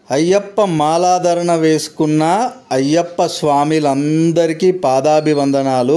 అయ్యప్ప మాలాధరణ వేసుకున్న అయ్యప్ప స్వామిలందరికీ పాదాభివందనాలు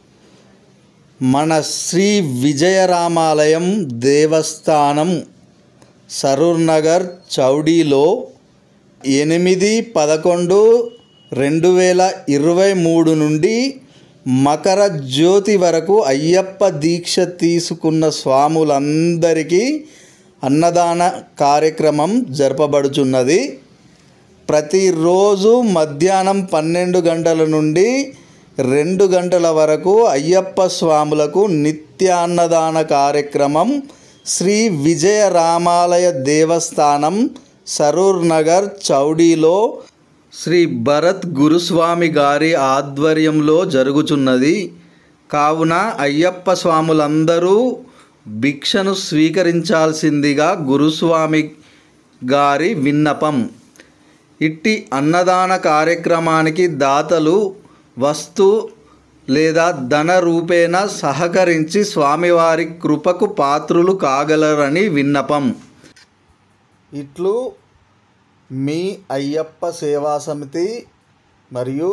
మన శ్రీ విజయరామాలయం దేవస్థానం సరూర్ నగర్ చౌడీలో ఎనిమిది పదకొండు రెండు వేల ఇరవై మూడు నుండి మకర జ్యోతి వరకు అయ్యప్ప దీక్ష తీసుకున్న స్వాములందరికీ అన్నదాన కార్యక్రమం జరపబడుచున్నది ప్రతిరోజు మధ్యాహ్నం పన్నెండు గంటల నుండి రెండు గంటల వరకు అయ్యప్ప స్వాములకు నిత్యాన్నదాన కార్యక్రమం శ్రీ విజయ రామాలయ దేవస్థానం సరూర్ నగర్ చౌడీలో శ్రీ భరత్ గురుస్వామి గారి ఆధ్వర్యంలో జరుగుచున్నది కావున అయ్యప్ప స్వాములందరూ భిక్షను స్వీకరించాల్సిందిగా గురుస్వామి గారి విన్నపం ఇట్టి అన్నదాన కార్యక్రమానికి దాతలు వస్తు లేదా ధన రూపేణ సహకరించి స్వామివారి కృపకు పాత్రులు కాగలరని విన్నపం ఇట్లు మీ అయ్యప్ప సేవా సమితి మరియు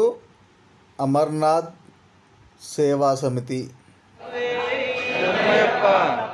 అమర్నాథ్ సేవా సమితి అయ్యప్ప